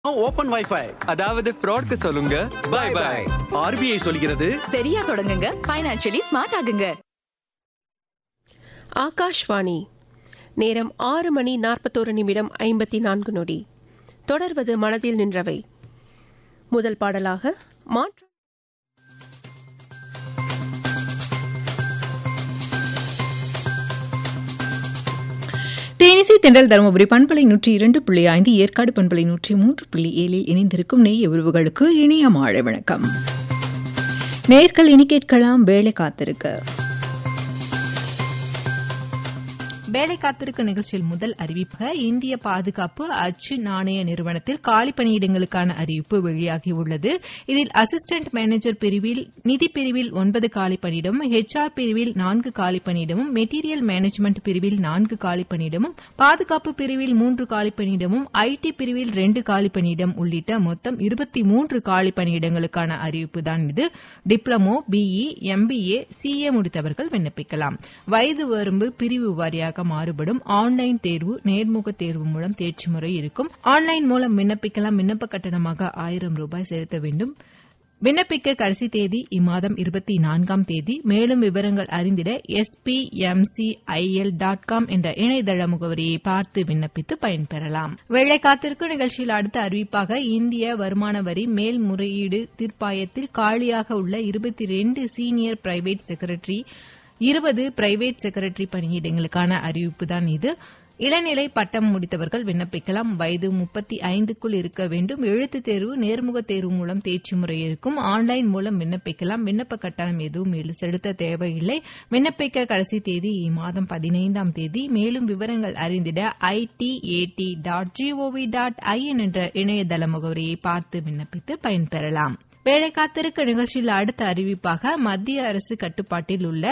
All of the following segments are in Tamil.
ஓபன் வைஃபை அதாவது ஃப்ராட்க்கு சொல்லுங்க பை பை ஆர்பிஐ சொல்கிறது சரியா தொடங்குங்க ஃபைனான்சியலி ஸ்மார்ட் ஆகுங்க ஆகாஷ்வாணி நேரம் ஆறு மணி நாற்பத்தோரு நிமிடம் ஐம்பத்தி நான்கு நொடி தொடர்வது மனதில் நின்றவை முதல் பாடலாக மாற்று தேனிசை தென்றல் தருமபுரி பண்பலை நூற்றி இரண்டு புள்ளி ஐந்து ஏற்காடு பண்பலை நூற்றி மூன்று புள்ளி ஏழில் இணைந்திருக்கும் நெய் உறவுகளுக்கு இனிய மாழை வணக்கம் நேர்கள் இனி கேட்கலாம் வேலை காத்திருக்க வேலை காத்திருக்க நிகழ்ச்சியில் முதல் அறிவிப்பு இந்திய பாதுகாப்பு அச்சு நாணய நிறுவனத்தில் காலி பணியிடங்களுக்கான அறிவிப்பு வெளியாகியுள்ளது இதில் அசிஸ்டன்ட் மேனேஜர் பிரிவில் நிதி பிரிவில் ஒன்பது காலி பணியிடமும் ஹெச்ஆர் பிரிவில் நான்கு காலி பணியிடமும் மெட்டீரியல் மேனேஜ்மெண்ட் பிரிவில் நான்கு காலி பணியிடமும் பாதுகாப்பு பிரிவில் மூன்று காலி பணியிடமும் ஐடி பிரிவில் ரெண்டு காலி பணியிடம் உள்ளிட்ட மொத்தம் இருபத்தி மூன்று காலி பணியிடங்களுக்கான அறிவிப்பு தான் இது டிப்ளமோ பிஇ எம்பிஏ சிஏ முடித்தவர்கள் விண்ணப்பிக்கலாம் வயது வரம்பு பிரிவு வாரியாக மாறுபடும் ஆன்லைன் தேர்வு நேர்முக தேர்வு மூலம் தேர்ச்சி முறை இருக்கும் ஆன்லைன் மூலம் விண்ணப்பிக்கலாம் விண்ணப்ப கட்டணமாக ஆயிரம் ரூபாய் செலுத்த வேண்டும் விண்ணப்பிக்க கடைசி தேதி இம்மாதம் இருபத்தி நான்காம் தேதி மேலும் விவரங்கள் அறிந்திட எஸ்பிஎம்சிஐஎல் டாட் காம் என்ற இணையதள முகவரியை பார்த்து விண்ணப்பித்து பயன்பெறலாம் வெள்ளை காத்திருக்கும் நிகழ்ச்சியில் அடுத்த அறிவிப்பாக இந்திய வருமான வரி மேல்முறையீடு தீர்ப்பாயத்தில் காலியாக உள்ள இருபத்தி ரெண்டு சீனியர் பிரைவேட் செக்ரட்டரி இருபது பிரைவேட் செக்ரட்டரி பணியிடங்களுக்கான அறிவிப்பு தான் இது இளநிலை பட்டம் முடித்தவர்கள் விண்ணப்பிக்கலாம் வயது முப்பத்தி ஐந்துக்குள் இருக்க வேண்டும் எழுத்துத் தேர்வு நேர்முக தேர்வு மூலம் தேர்ச்சி முறை இருக்கும் ஆன்லைன் மூலம் விண்ணப்பிக்கலாம் விண்ணப்ப கட்டணம் எதுவும் இல்லை செலுத்த தேவையில்லை விண்ணப்பிக்க கடைசி தேதி இம்மாதம் பதினைந்தாம் தேதி மேலும் விவரங்கள் அறிந்திட ITAT dot GOV dot IN என்ற இணையதள முகவரியை பார்த்து விண்ணப்பித்து பயன்பெறலாம் வேலை காத்திருக்க நிகழ்ச்சியில் அடுத்த அறிவிப்பாக மத்திய அரசு கட்டுப்பாட்டில் உள்ள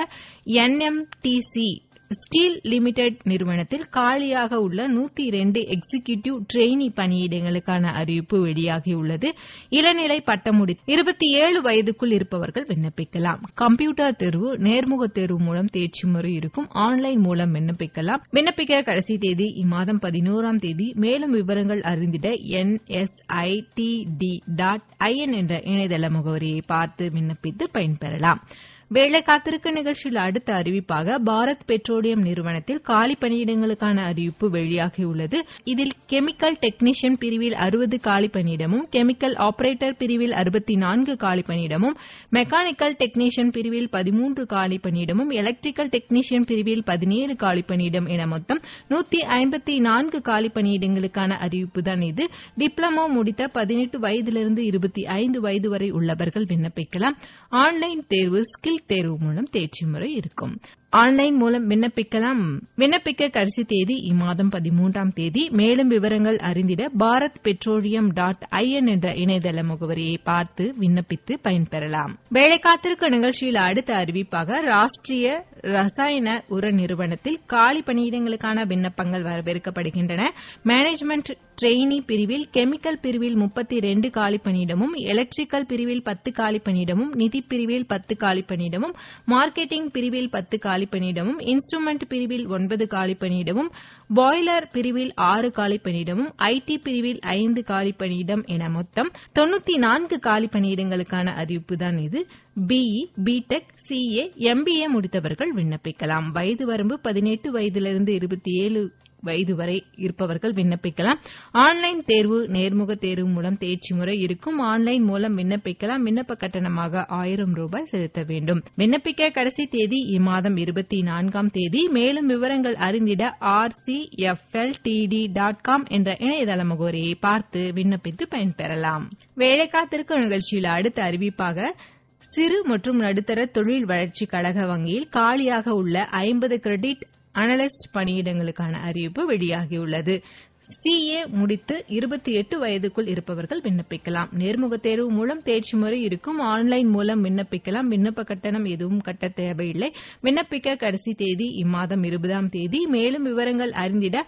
என்எம்டிசி ஸ்டீல் லிமிடெட் நிறுவனத்தில் காலியாக உள்ள நூத்தி இரண்டு எக்ஸிகியூட்டிவ் ட்ரெயினி பணியிடங்களுக்கான அறிவிப்பு வெளியாகியுள்ளது இளநிலை பட்டம் முடி இருபத்தி ஏழு வயதுக்குள் இருப்பவர்கள் விண்ணப்பிக்கலாம் கம்ப்யூட்டர் தேர்வு நேர்முக தேர்வு மூலம் தேர்ச்சி முறை இருக்கும் ஆன்லைன் மூலம் விண்ணப்பிக்கலாம் விண்ணப்பிக்க கடைசி தேதி இம்மாதம் பதினோராம் தேதி மேலும் விவரங்கள் அறிந்திட என்எஸ்ஐடிடி டாட் ஐஎன் என்ற இணையதள முகவரியை பார்த்து விண்ணப்பித்து பயன்பெறலாம் வேலை காத்திருக்க நிகழ்ச்சியில் அடுத்த அறிவிப்பாக பாரத் பெட்ரோலியம் நிறுவனத்தில் காலி பணியிடங்களுக்கான அறிவிப்பு வெளியாகியுள்ளது இதில் கெமிக்கல் டெக்னீஷியன் பிரிவில் அறுபது காலி பணியிடமும் கெமிக்கல் ஆபரேட்டர் பிரிவில் அறுபத்தி நான்கு காலி பணியிடமும் மெக்கானிக்கல் டெக்னீஷியன் பிரிவில் பதிமூன்று காலி பணியிடமும் எலக்ட்ரிக்கல் டெக்னீஷியன் பிரிவில் பதினேழு காலி பணியிடம் என மொத்தம் நூத்தி ஐம்பத்தி நான்கு காலி பணியிடங்களுக்கான அறிவிப்பு தான் இது டிப்ளமோ முடித்த பதினெட்டு வயதிலிருந்து இருபத்தி ஐந்து வயது வரை உள்ளவர்கள் விண்ணப்பிக்கலாம் ஆன்லைன் தேர்வு ஸ்கில் தேர்வு மூலம் தேர்ச்சி முறை இருக்கும் ஆன்லைன் மூலம் விண்ணப்பிக்கலாம் விண்ணப்பிக்க கடைசி தேதி இம்மாதம் பதிமூன்றாம் தேதி மேலும் விவரங்கள் அறிந்திட பாரத் பெட்ரோலியம் டாட் ஐஎன் என்ற இணையதள முகவரியை பார்த்து விண்ணப்பித்து பயன்பெறலாம் வேலை காத்திருக்க நிகழ்ச்சியில் அடுத்த அறிவிப்பாக ராஷ்டிரிய ரசாயன உர நிறுவனத்தில் காலி பணியிடங்களுக்கான விண்ணப்பங்கள் வரவேற்கப்படுகின்றன மேனேஜ்மெண்ட் ட்ரெயினி பிரிவில் கெமிக்கல் பிரிவில் முப்பத்தி ரெண்டு காலி பணியிடமும் எலக்ட்ரிக்கல் பிரிவில் பத்து காலி பணியிடமும் நிதி பிரிவில் பத்து காலி பணியிடமும் மார்க்கெட்டிங் பிரிவில் பத்து காலி பணியிடமும் இன்ஸ்ட்ருமெண்ட் பிரிவில் ஒன்பது காலி பணியிடமும் பாய்லர் பிரிவில் ஆறு காலி பணியிடமும் ஐடி பிரிவில் ஐந்து காலி பணியிடம் என மொத்தம் தொண்ணூத்தி நான்கு காலி பணியிடங்களுக்கான அறிவிப்பு தான் இது பிஇ பிடெக் சிஏ எம்பிஏ முடித்தவர்கள் விண்ணப்பிக்கலாம் வயது வரம்பு பதினெட்டு வயதிலிருந்து இருபத்தி ஏழு வயது வரை இருப்பவர்கள் விண்ணப்பிக்கலாம் ஆன்லைன் தேர்வு நேர்முக தேர்வு மூலம் தேர்ச்சி முறை இருக்கும் ஆன்லைன் மூலம் விண்ணப்பிக்கலாம் விண்ணப்ப கட்டணமாக ஆயிரம் ரூபாய் செலுத்த வேண்டும் விண்ணப்பிக்க கடைசி தேதி இம்மாதம் இருபத்தி நான்காம் தேதி மேலும் விவரங்கள் அறிந்திட R C FL DD dot com என்ற இணையதள முகவரியை பார்த்து விண்ணப்பித்து பயன்பெறலாம் வேலை காத்திருக்கும் நிகழ்ச்சியில் அடுத்த அறிவிப்பாக சிறு மற்றும் நடுத்தர தொழில் வளர்ச்சி கழக வங்கியில் காலியாக உள்ள ஐம்பது கிரெடிட் அனலிஸ்ட் பணியிடங்களுக்கான அறிவிப்பு வெளியாகியுள்ளது சிஏ முடித்து இருபத்தி எட்டு வயதுக்குள் இருப்பவர்கள் விண்ணப்பிக்கலாம் நேர்முக தேர்வு மூலம் தேர்ச்சி முறை இருக்கும் ஆன்லைன் மூலம் விண்ணப்பிக்கலாம் விண்ணப்ப கட்டணம் எதுவும் கட்ட தேவையில்லை விண்ணப்பிக்க கடைசி தேதி இம்மாதம் இருபதாம் தேதி மேலும் விவரங்கள் அறிந்திட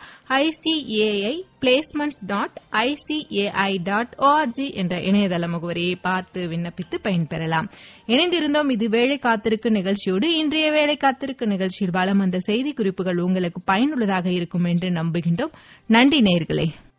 ICAI placements dot ICAI dot org என்ற இணையதள முகவரியை பார்த்து விண்ணப்பித்து பயன்பெறலாம் இணைந்திருந்தோம் இது வேலை காத்திருக்கு நிகழ்ச்சியோடு இன்றைய வேலை காத்திருக்கு நிகழ்ச்சியில் வலம் வந்த செய்தி குறிப்புகள் உங்களுக்கு பயனுள்ளதாக இருக்கும் என்று நம்புகின்றோம் நன்றி நேயர்களே